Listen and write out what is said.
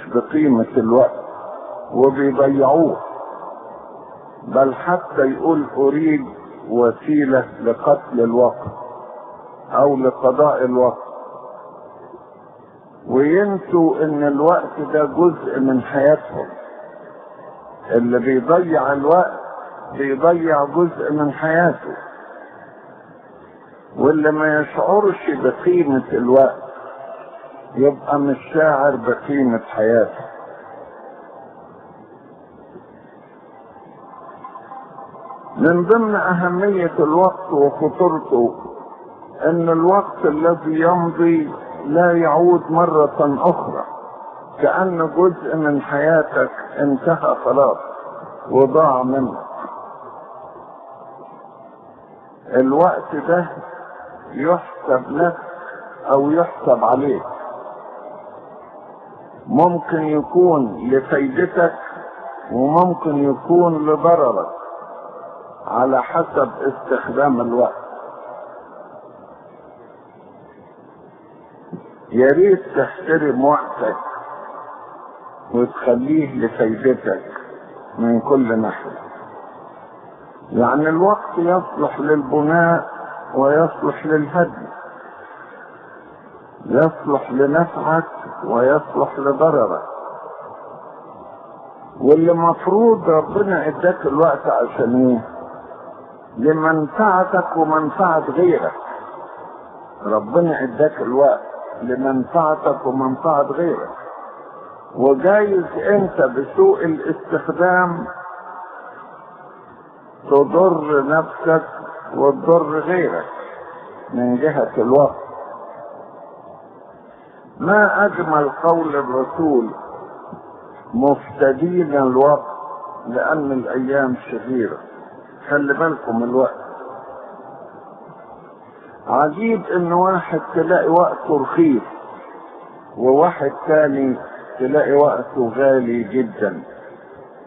بقيمة الوقت وبيضيعوه بل حتى يقول أريد وسيلة لقتل الوقت أو لقضاء الوقت وينسوا ان الوقت ده جزء من حياتهم اللي بيضيع الوقت بيضيع جزء من حياته واللي ما يشعرش بقيمة الوقت يبقى مش شاعر بقيمة حياته من ضمن أهمية الوقت وخطورته أن الوقت الذي يمضي لا يعود مرة أخرى كأن جزء من حياتك انتهى خلاص وضاع منك الوقت ده يحسب لك أو يحسب عليك ممكن يكون لفايدتك وممكن يكون لضررك على حسب استخدام الوقت يا ريت تحترم وقتك وتخليه لفايدتك من كل ناحية يعني الوقت يصلح للبناء ويصلح للهدم يصلح لنفعك ويصلح لضررك واللي مفروض ربنا اداك الوقت عشان ايه لمنفعتك ومنفعة غيرك ربنا اداك الوقت لمنفعتك ومنفعة غيرك وجايز انت بسوء الاستخدام تضر نفسك وتضر غيرك من جهة الوقت ما اجمل قول الرسول مفتدين الوقت لان الايام شريرة خلي بالكم الوقت عجيب ان واحد تلاقي وقته رخيص وواحد تاني تلاقي وقته غالي جدا